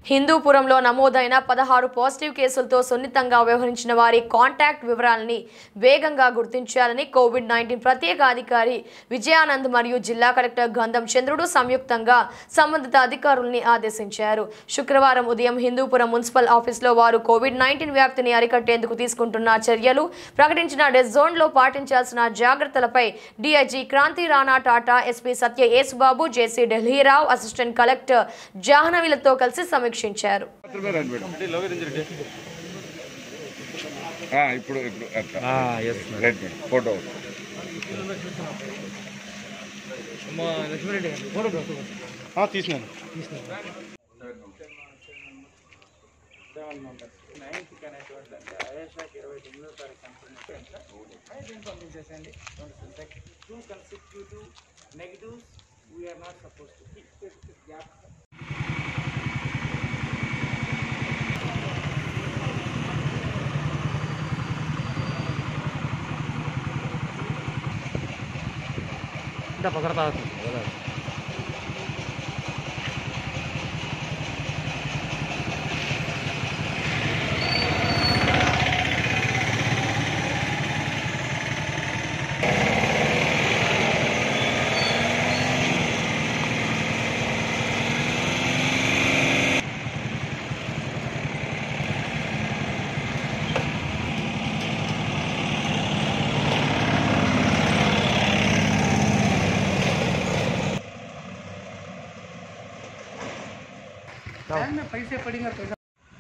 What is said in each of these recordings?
హిందూపురంలో నమోదైన పదహారు పాజిటివ్ కేసులతో సున్నితంగా వ్యవహరించిన వారి కాంటాక్ట్ వివరాలని వేగంగా గుర్తించాలని కోవిడ్ నైన్టీన్ ప్రత్యేక అధికారి విజయానంద్ మరియు జిల్లా కలెక్టర్ గంధం చంద్రుడు సంయుక్తంగా సంబంధిత అధికారుల్ని ఆదేశించారు శుక్రవారం ఉదయం హిందూపురం మున్సిపల్ ఆఫీసులో వారు కోవిడ్ నైన్టీన్ వ్యాప్తిని అరికట్టేందుకు తీసుకుంటున్న చర్యలు ప్రకటించిన డెడ్ జోన్లో పాటించాల్సిన జాగ్రత్తలపై DIG Kranthi Rana Tata SP Satya Yesubabu JC Dilli Rao assistant collector జాహ్నవిలతో కలిసి సమీక్షించారు మాత్రమే రండి మేడం ఆ, ఇప్పుడు ఇప్పుడు అట్లా yes right madam photo Lakshmi Reddy photo తీసినాను two consecutive negatives, we are not supposed to keep this gap. ఇంకా పకడతా में पैसे पड़ेंगे पैसा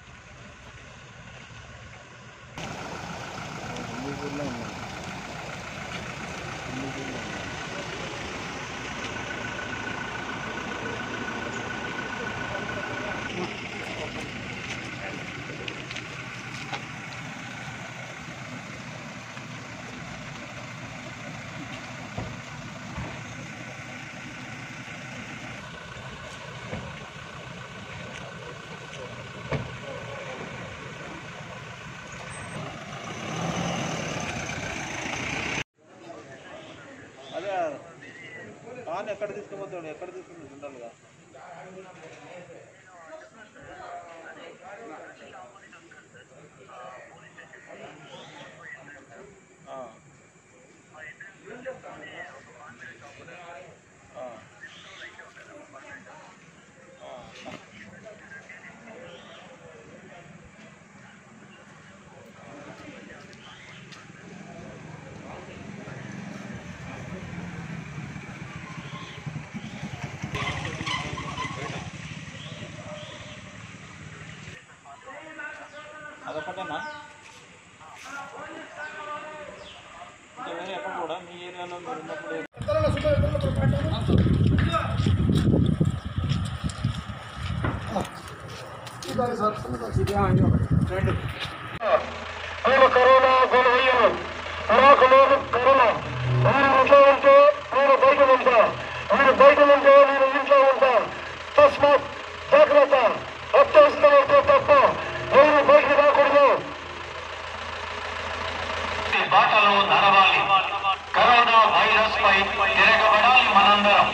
అదే పాన్ ఎక్కడ తీసుకుపోతాడు ఎక్కడ తీసుకుని ఉండాలిగా ఆ. ఆ. ఆ. అదొకటేనా ఇంకా వేరే ఎక్కడ కూడా మీ ఏరియాలో మీరు ఉన్నప్పుడు నేను కరోనా గురయ్యాను నాకు లేదు కరోనా మీరు ఇంట్లో ఉంటే నేను బయట ఉంటా మీరు బయట ఉంటే నేను ఇంట్లో ఉంటా తస్మాత్ జాగ్రత్త అత్యవసరమైతే తప్ప నేను బయటకు రాకూడదు బాటలో నడవాలి కరోనా వైరస్ పై తిరగబడాలి మనందరం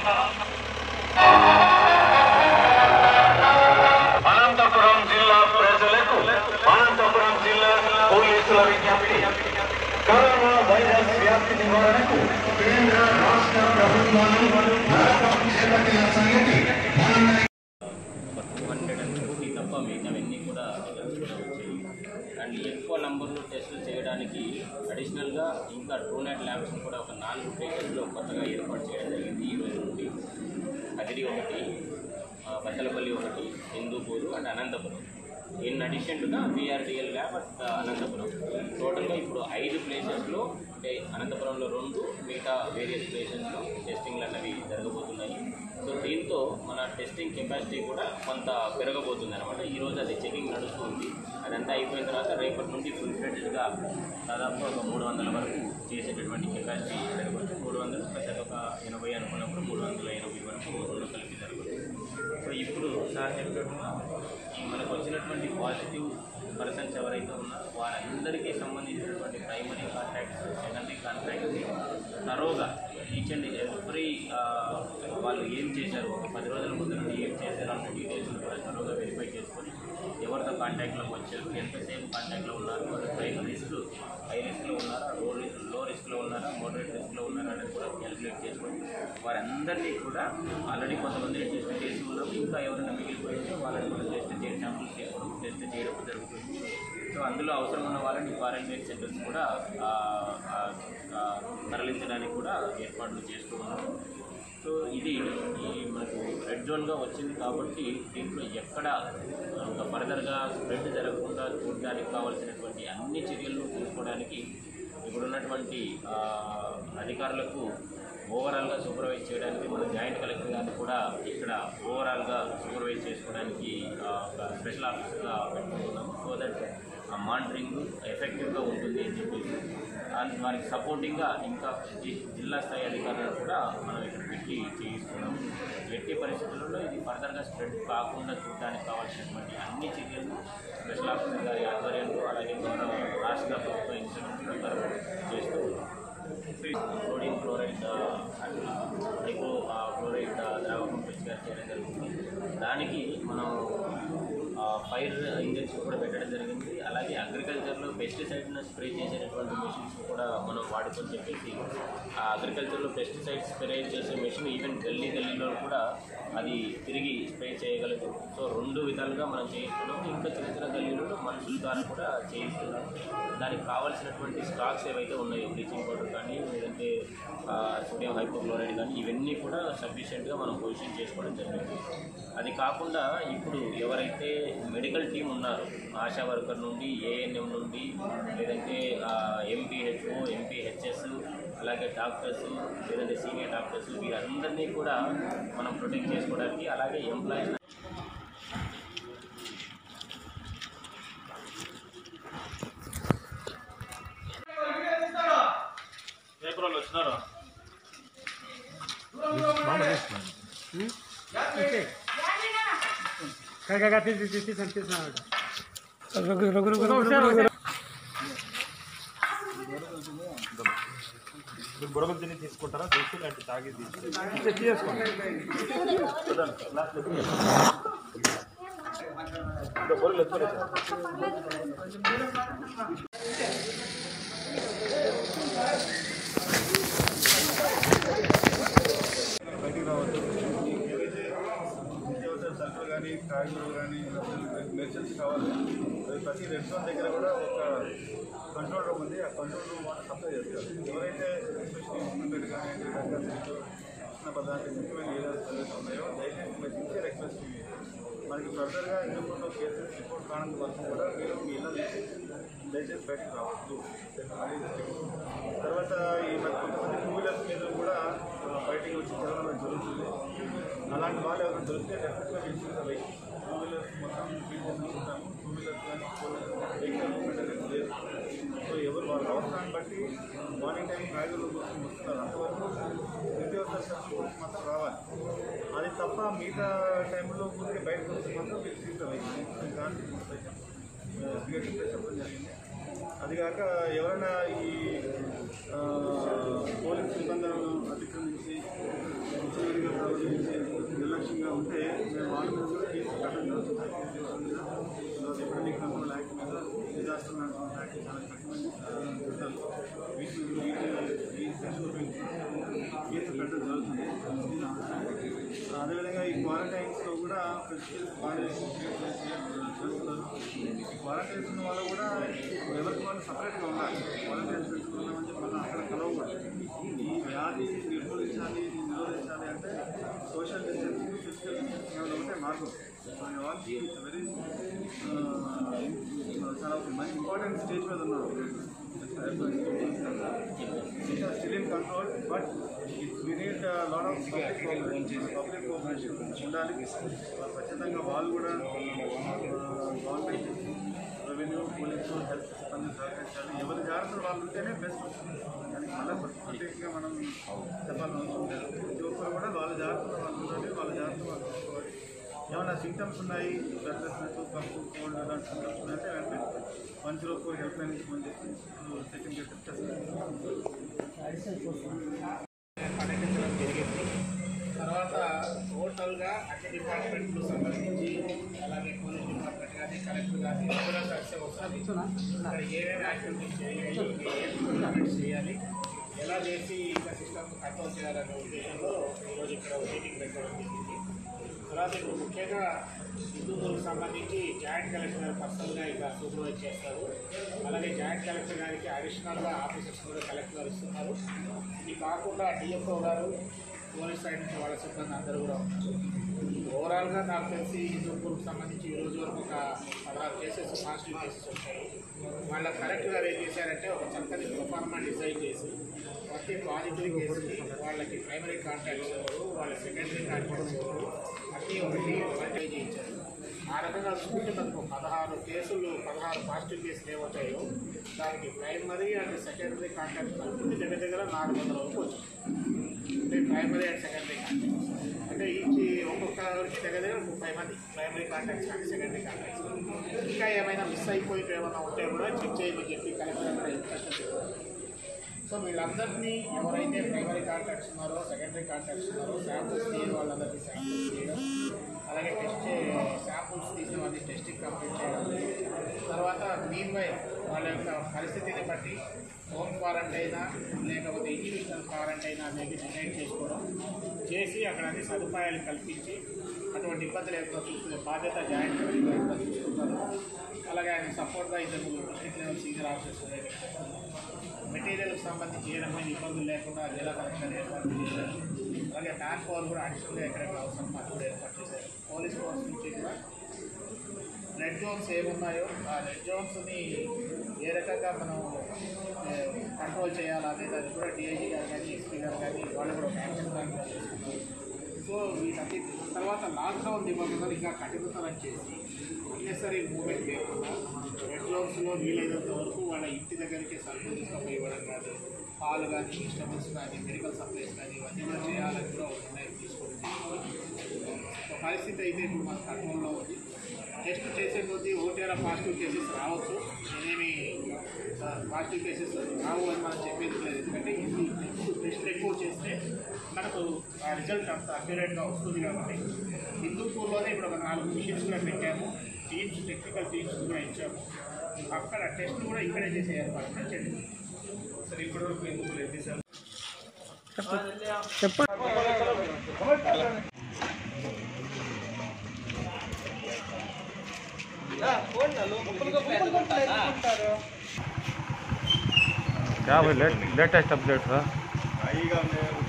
అనంతపురం జిల్లా ప్రజలకు అనంతపురం జిల్లా పోలీసుల విజ్ఞప్తి కరోనా వైరస్ వ్యాప్తి నివారణకు కేంద్ర రాష్ట్ర ప్రభుత్వాలు నరకం చేపట్టిన సంగతి హండ్రెడ్ అండ్ ఫిఫ్టీ తప్ప మిగతావన్నీ కూడా రిజల్ట్స్ కూడా వచ్చాయి అండ్ ఎక్కువ నంబర్లో టెస్టులు చేయడానికి అడిషనల్గా ఇంకా ట్రూనెట్ ల్యాబ్స్ని కూడా ఒక నాలుగు ప్లేసెస్లో కొత్తగా ఏర్పాటు చేయడం జరిగింది ఈ రోజు నుండి అదిరి ఒకటి ఆ, బత్తలపల్లి ఒకటి Hindupur and Anantapuram in addition to the VRDL lab at Anantapuram టోటల్గా ఇప్పుడు ఐదు ప్లేసెస్లో అంటే అనంతపురంలో రెండు మిగతా వేరియస్ ప్లేసెస్లో టెస్టింగ్లు అన్నవి జరగబోతున్నాయి సో దీంతో మన టెస్టింగ్ కెపాసిటీ కూడా కొంత పెరగబోతుంది అనమాట ఈరోజు అది చెకింగ్ నడుస్తుంది అదంతా అయిపోయిన తర్వాత రేపటి నుండి ఫుల్ ఫ్లెడ్జ్గా దాదాపు ఒక మూడు వందల వరకు చేసేటటువంటి కెపాసిటీ జరగవచ్చు మూడు వందలు ప్లస్ అదొక ఎనభై అనుకున్నప్పుడు మూడు వందల ఎనభై వరకు రెండు కలిపి జరగవచ్చు సో ఇప్పుడు సార్ చెప్పినట్టుగా ఈ మనకు వచ్చినటువంటి పాజిటివ్ పర్సన్స్ ఎవరైతే ఉన్నారో వారందరికీ సంబంధించినటువంటి ప్రైమరీ కాంటాక్ట్స్ సెకండరీ కాంటాక్ట్స్ తరోగా ఈచ్ అండ్ ఎవ్రీ వాళ్ళు ఏం చేశారు ఒక పది రోజుల ముందు నుండి ఏం చేశారు అన్న డీటెయిల్స్ కూడా తరోగా వెరిఫై చేసుకొని కాంటాక్ట్లోకి వచ్చారు ఎంతసేపు కాంటాక్ట్లో ఉన్నారు వాళ్ళు హై రిస్క్ హై రిస్క్లో ఉన్నారా లో రిస్క్ లో రిస్క్లో ఉన్నారా మోడరేట్ రిస్క్లో ఉన్నారా అనేది కూడా క్యాలిక్యులేట్ చేసుకొని వారందరినీ కూడా ఆల్రెడీ కొంతమంది టెస్ట్ చేసి ఉన్నాం ఇంకా ఎవరైనా మిగిలిపోయింటే వాళ్ళని కూడా టెస్ట్ చేసి శాంపుల్స్ చేసుకోవడం టెస్ట్ చేయడం జరుగుతుంది సో అందులో అవసరం ఉన్న వాళ్ళని క్వారంటైన్ సెంటర్స్ కూడా ఆ, ఆ, ఆ, తరలించడానికి కూడా ఏర్పాట్లు చేస్తూ ఉన్నాం సో ఇది ఈ మనకు రెడ్ జోన్గా వచ్చింది కాబట్టి దీంట్లో ఎక్కడ ఇంకా ఫర్దర్గా స్ప్రెడ్ జరగకుండా చూడడానికి కావాల్సినటువంటి అన్ని చర్యలను తీసుకోవడానికి ఇప్పుడున్నటువంటి ఆ, అధికారులకు ఓవరాల్గా సూపర్వైజ్ చేయడానికి మన జాయింట్ కలెక్టర్ గారిని కూడా ఇక్కడ ఓవరాల్గా సూపర్వైజ్ చేసుకోవడానికి ఆ, ఒక స్పెషల్ ఆఫీసర్గా పెట్టుకుంటున్నాము సో దట్ ఆ మానిటరింగ్ ఎఫెక్టివ్గా ఉంటుంది అని చెప్పేసి అండ్ వారికి సపోర్టింగ్గా ఇంకా జి- జిల్లా స్థాయి అధికారులను కూడా మనం ఇక్కడ పెట్టి చేయిస్తున్నాం ఎట్టి పరిస్థితుల్లో ఇది ఫర్దర్గా స్ప్రెడ్ కాకుండా చూడడానికి కావాల్సినటువంటి అన్ని చర్యలను స్పెషల్ ఆఫీసర్ గారి ఆధ్వర్యంలో అలాగే గౌరవ రాష్ట్ర ప్రభుత్వ ఇన్స్ట్రక్షన్స్ ప్రకారం చేస్తూ ఉన్నాం సోడియం క్లోరైడ్ ఎక్కువ క్లోరైడ్ ద్రావకం పిచికారి చేయడం జరుగుతుంది దానికి మనం ఫైర్ ఇంజన్స్ కూడా పెట్టడం జరిగింది అలాగే అగ్రికల్చర్లో పెస్టిసైడ్ను స్ప్రే చేసేటటువంటి మెషిన్స్ కూడా మనం వాడుకొని చెప్పేసి ఆ అగ్రికల్చర్లో పెస్టిసైడ్స్ స్ప్రే చేసే మెషిన్ ఈవెన్ గల్లీ గల్లీలో కూడా అది తిరిగి స్ప్రే చేయగలదు సో రెండు విధాలుగా మనం చేయిస్తున్నాం ఇంకా చిన్న చిన్న గల్లీలలో మనుషుల ద్వారా కూడా చేయిస్తున్నాం దానికి కావాల్సినటువంటి స్టాక్స్ ఏవైతే ఉన్నాయో బ్లీచింగ్ పౌడర్ కానీ లేదంటే ఆ, సోడియం హైపోక్లోరైడ్ కానీ ఇవన్నీ కూడా సఫిషియెంట్గా మనం పొజిషన్ చేసుకోవడం జరిగింది అది కాకుండా ఇప్పుడు ఎవరైతే మెడికల్ టీం ఉన్నారో ఆశా వర్కర్ నుండి ఏఎన్ఎం నుండి లేదంటే ఎంపీహెచ్ఓ ఎంపీహెచ్ఎస్ అలాగే డాక్టర్స్ లేదంటే సీనియర్ డాక్టర్స్ వీరందరినీ కూడా మనం ప్రొటెక్ట్ చేసుకోవడానికి అలాగే ఎంప్లాయీస్ బుడగలు తిని తీసుకుంటారా తీసి లాంటి తాగి తీసి చేసుకోండి బొరలు ఎత్తుకోలేదు బయటికి రావద్దు ఏవైతే నిత్యావసర సరుకులు కానీ కాయగూరలు కానీ మెడిసిన్స్ కావాలి అవి ప్రతి రెస్టారెంట్ దగ్గర కూడా ఒక కంట్రోల్ రూమ్ ఉంది ఆ కంట్రోల్ రూమ్ వాళ్ళు సప్లై చేస్తారు ఎవరైతే ఎస్పెషల్లీ ఉమెన్ కానీ చిన్న పదార్థాలు ముఖ్యమైన ఏరియాస్ ఏదైతే ఉన్నాయో దయచేసి మీరు ఇచ్చే రిక్వెస్ట్ ఇవి మనకి ఫర్దర్గా ఇంకొక కేసెస్ రిపోర్ట్ కానంత వరకు కూడా మీరు మీ ఇళ్ళ నుంచి దయచేసి బయటకు రావద్దు తర్వాత ఈ మరి కొంతమంది టూ వీలర్స్ మీద కూడా ఆ, బయటికి వచ్చి తిరగడం జరుగుతుంది అలాంటి వాళ్ళు ఎవరైనా దొరికితే డెఫినెట్గా పిలిచి టూ వీలర్స్ మొత్తం ఫీల్ చేసుకుంటాము టూ వీలర్స్ కానీ ఫోర్ వెహికల్ మూవ్మెంట్ అనేది లేదు సో ఎవరు వాళ్ళ అవసరాన్ని బట్టి మార్నింగ్ టైం కాయగూరల కోసం వస్తున్నారు అంతవరకు నిత్యావసర సరుకుల కోసం మాత్రం రావాలి అది తప్ప మిగతా టైంలో ఊరికే బయటకు వస్తే మాత్రం మీరు తీసుకురావాలి దానికి క్లియర్గా చెప్పడం జరిగింది అది కాక ఎవరైనా ఈ ఆ, పోలీస్ నిబంధనలను అతిక్రమించి విచ్చలవిడిగా ప్రవర్తించి నిర్లక్ష్యంగా ఉంటే మేము వాళ్ళ మీద కూడా కేసు కట్టడం జరుగుతుంది తర్వాత ఎపిడమిక్ కంట్రోల్ యాక్ట్ మీద డిజాస్టర్ మేనేజ్మెంట్ యాక్ట్ చాలా కఠినమైన ఆ, చట్టాలు వీటి వీటి ఈ సెక్షన్ కేసు కట్టడం జరుగుతుంది అదేవిధంగా ఈ క్వారంటైన్స్లో కూడా ఫెసిలిటీస్ బాగా చేస్తున్నారు ఈ క్వారంటైన్స్ ఉన్న వాళ్ళు కూడా ఎవరికి వాళ్ళు సపరేట్గా ఉండాలి క్వారంటైన్స్ పెట్టుకున్నామని చెప్పి మనం అక్కడ కలవకూడదు ఈ వ్యాధి నిర్మూలించాలి దీన్ని నిరోధించాలి అంటే సోషల్ డిస్టెన్సింగ్ ఫిజికల్ డిస్టెన్సింగ్ అనేది ఒకటే మార్గం వెరీ చాలా ఒక మంచి ఇంపార్టెంట్ స్టేజ్ మీద ఉన్నారు still in control but we need lot of public cooperation public cooperation ఉండాలి ఖచ్చితంగా వాళ్ళు కూడా గవర్నమెంట్ రెవెన్యూ పోలీసు హెల్త్ సిబ్బంది సహకరించాలి ఎవరి జాగ్రత్తలు వాళ్ళు ఉంటేనే బెస్ట్ దానికి మళ్ళీ ప్రత్యేకంగా మనం చెప్పాల్సిన అవసరం లేదు ప్రతి ఒక్కరు కూడా వాళ్ళ జాగ్రత్తలు వాళ్ళు ఉండాలి వాళ్ళ జాగ్రత్తలు వాళ్ళు తీసుకోవాలి ఏమైనా సింటమ్స్ ఉన్నాయి బ్రెత్లెస్నెస్ కప్పు కోల్డ్ అలాంటి సింటమ్స్ ఉన్నాయంటే వెంటనే one zero four help line phone చేసి సెకండ్ గెట్ చేస్తారు పర్యటించడం జరిగింది తర్వాత టోటల్గా అన్ని డిపార్ట్మెంట్లు సంబంధించి అలాగే పోలీస్ డిపార్ట్మెంట్ కానీ కలెక్టర్ గారిని ఎవరైనా కలిసి వస్తారు ఇక్కడ ఏమేమి యాక్టివిటీస్ చేయాలి ఏమేమి కామెంట్స్ చేయాలి ఎలా చేసి ఇంకా సిస్టమ్ కంట్రోల్ చేయాలనే ఉద్దేశంలో ఈరోజు ఇక్కడ మీటింగ్ పెట్టడం జరిగింది తర్వాత ఇప్పుడు ముఖ్యంగా హిందూపూర్కి సంబంధించి జాయింట్ కలెక్టర్ గారు పర్సనల్గా ఇక్కడ సూపర్వైజ్ చేస్తారు అలాగే జాయింట్ కలెక్టర్ గారికి అడిషనల్గా ఆఫీసర్స్ కూడా కలెక్టర్ గారు ఇస్తున్నారు ఇది కాకుండా డిఎఫ్ఓ గారు పోలీస్ సైడ్ నుంచి వాళ్ళ సిబ్బంది అందరూ కూడా ఉన్నారు ఓవరాల్గా నాకు తెలిసి హిందూపూర్కి సంబంధించి ఈ రోజు వరకు ఒక పదహారు కేసెస్ పాజిటివ్ కేసెస్ వచ్చాయి వాళ్ళ కలెక్టర్ గారు ఏం చేశారంటే ఒక చక్కని ప్రొఫార్మా డిజైన్ చేసి ప్రతి పాజిటివ్ కేసుకి వాళ్ళకి ప్రైమరీ కాంటాక్ట్స్ ఎవరు వాళ్ళ సెకండరీ కాంటాక్ట్స్ ఎవరు అన్నీ ఒకటి మల్టిప్లై చేయించారు ఆ రకంగా చూసుకుంటే మనకు పదహారు కేసులు పదహారు పాజిటివ్ కేసులు ఏమవుతాయో దానికి ప్రైమరీ అండ్ సెకండరీ కాంటాక్ట్స్ కలుపుకుంటే దగ్గర దగ్గర నాలుగు వందల వరకు వచ్చింది అంటే ప్రైమరీ అండ్ సెకండరీ కాంటాక్ట్స్ అంటే ఈ ఒక్కొక్కరికి దగ్గర దగ్గర ముప్పై మంది ప్రైమరీ కాంటాక్ట్స్ కానీ సెకండరీ కాంటాక్ట్స్ ఇంకా ఏమైనా మిస్ అయిపోయి ఏమైనా ఉంటే కూడా చెక్ చేయమని చెప్పి కలెక్టర్ కూడా ఇన్స్ట్రక్షన్ చెప్పారు సో వీళ్ళందరినీ ఎవరైతే ప్రైమరీ కాంటాక్ట్స్ ఉన్నారో సెకండరీ కాంటాక్ట్స్ ఉన్నారో శాంపుల్స్ తీయని వాళ్ళందరికీ శాంపుల్స్ తీయడం అలాగే టెస్ట్ శాంపుల్స్ తీసిన వాళ్ళని టెస్టింగ్ కంప్లీట్ చేయడం తర్వాత మీన్ వై వాళ్ళ యొక్క పరిస్థితిని బట్టి హోమ్ క్వారంటైనా లేకపోతే ఇండివిజువల్ క్వారంటైనా అనేది డిసైడ్ చేసుకోవడం చేసి అక్కడ అన్ని సదుపాయాలు కల్పించి అటువంటి ఇబ్బందులు ఏమైనా చూసుకునే బాధ్యత జాయింట్ కలెక్టర్ కూడా చూసుకుంటారు అలాగే ఆయన సపోర్ట్గా ఇద్దరు డిస్ట్రిక్ట్ లెవెల్ సీనియర్ ఆఫీసర్స్ మెటీరియల్కి సంబంధించి ఏ రకమైన ఇబ్బందులు లేకుండా జిల్లా కలెక్టర్ ఏర్పాటు చేశారు అలాగే మ్యాన్ పవర్ కూడా అడిషనల్గా ఎక్కడెక్కడ అవసరం అది కూడా ఏర్పాటు చేశారు పోలీస్ ఫోర్స్ నుంచి కూడా రెడ్ జోన్స్ ఏమున్నాయో ఆ రెడ్ జోన్స్ని ఏ రకంగా మనం కంట్రోల్ చేయాలనే దాన్ని కూడా డిఐజీ గారు కానీ ఎస్పీ గారు కానీ వాళ్ళు కూడా ఒక యాక్షన్ ప్లాన్ కూడా చేసుకున్నారు సో వీటన్ని తర్వాత లాక్డౌన్ నిబంధనలు ఇంకా కఠినతరం చేసి అన్నెసరీ మూవ్మెంట్ లేకుండా రెడ్ జోన్స్లో వీలైనంత వరకు వాళ్ళ ఇంటి దగ్గరికి సరుకులు తీసుకొని ఇవ్వడం కానీ పాలు కానీ వెజిటబుల్స్ కానీ మెడికల్ సప్లైస్ కానీ ఇవన్నీ కూడా చేయాలని కూడా ఒక నిర్ణయం తీసుకోవడం జరిగింది. సో పరిస్థితి అయితే ఇప్పుడు మన కంట్రోల్లో ఉంది టెస్ట్ చేసే కొద్దీ ఓటీఆర్ పాజిటివ్ కేసెస్ రావచ్చు నేనేమి పాజిటివ్ కేసెస్ రావు అని మనం చెప్పేది లేదు ఎందుకంటే ఇది టెస్ట్ ఎక్కువ చేస్తే మనకు ఆ రిజల్ట్ అంత అక్యురేట్గా వస్తుంది కాబట్టి హిందూపూర్లోనే ఇప్పుడు ఒక నాలుగు మిషన్స్ కూడా పెట్టాము టీమ్స్ టెక్నికల్ టీమ్స్ కూడా ఇచ్చాము అక్కడ టెస్ట్ కూడా ఇక్కడే చేసే ఏర్పాటు కూడా చేయండి సరే ఇప్పటివరకు ఎందుకు లేదు సార్ क्या भाई लेटेस्ट अपडेट था हाईगा में